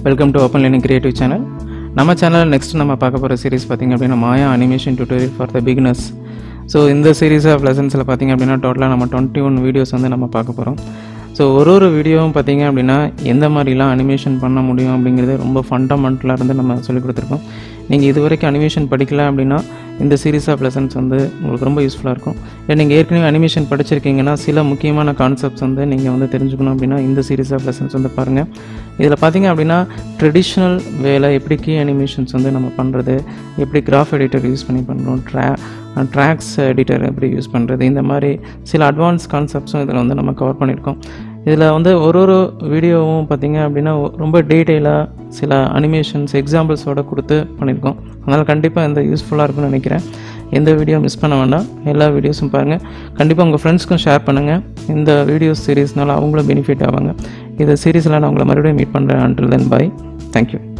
welcome to open learning creative channel நம்ம channel next நம்ம பார்க்க போகிற சீரிஸ் பார்த்திங்க அப்படின்னா Maya animation tutorial for the beginners so இந்த சீரீஸ் ஆஃப் லெசன்ஸில் பார்த்திங்க அப்படின்னா டோட்டலாக நம்ம டுவெண்ட்டி ஒன் வீடியோஸ் வந்து நம்ம பார்க்க போகிறோம் ஸோ ஒரு ஒரு வீடியோவும் பார்த்திங்க அப்படின்னா எந்த மாதிரிலாம் அனிமேஷன் பண்ண முடியும் அப்படிங்கிறது ரொம்ப ஃபண்டமெண்டலாக இருந்து நம்ம சொல்லிக் கொடுத்துருக்கோம் நீங்கள் இது வரைக்கும் அனிமேஷன் படிக்கல அப்படின்னா இந்த சீரீஸ் ஆஃப் லெசன்ஸ் வந்து உங்களுக்கு ரொம்ப யூஸ்ஃபுல்லாக இருக்கும் இல்லை நீங்கள் ஏற்கனவே அனிமேஷன் படிச்சிருக்கீங்கன்னா சில முக்கியமான கான்செப்ட்ஸ் வந்து நீங்கள் வந்து தெரிஞ்சுக்கணும் அப்படின்னா இந்த சீரீஸ் ஆஃப் லெசன்ஸ் வந்து பாருங்கள் இதில் பார்த்தீங்க அப்படின்னா ட்ரெடிஷ்னல் வேலை எப்படி கீ அனிமேஷன்ஸ் வந்து நம்ம பண்ணுறது எப்படி கிராஃப் எடிட்டர் யூஸ் பண்ணி பண்ணுறோம் ட்ரா ட்ராக்ஸ் எடிட்டர் எப்படி யூஸ் பண்ணுறது இந்த மாதிரி சில அட்வான்ஸ் கான்செப்ட்ஸும் இதில் வந்து நம்ம கவர் பண்ணியிருக்கோம் இதில் வந்து ஒரு ஒரு வீடியோவும் பார்த்திங்க அப்படின்னா ஒ- ரொம்ப டீட்டெயிலாக சில அனிமேஷன்ஸ் எக்ஸாம்பிள்ஸோட கொடுத்து பண்ணியிருக்கோம் அதனால் கண்டிப்பாக இந்த யூஸ்ஃபுல்லாக இருக்கும்னு நினைக்கிறேன் எந்த வீடியோ மிஸ் பண்ண வேண்டாம் எல்லா வீடியோஸும் பாருங்கள் கண்டிப்பாக உங்கள் ஃப்ரெண்ட்ஸ்க்கும் ஷேர் பண்ணுங்கள் இந்த வீடியோஸ் சீரீஸ்னால அவங்களும் பெனிஃபிட் ஆவாங்க இந்த சீரீஸில் நான் உங்களை மறுபடியும் மீட் பண்ணுறேன் அண்டில் தென் பை தேங்க்யூ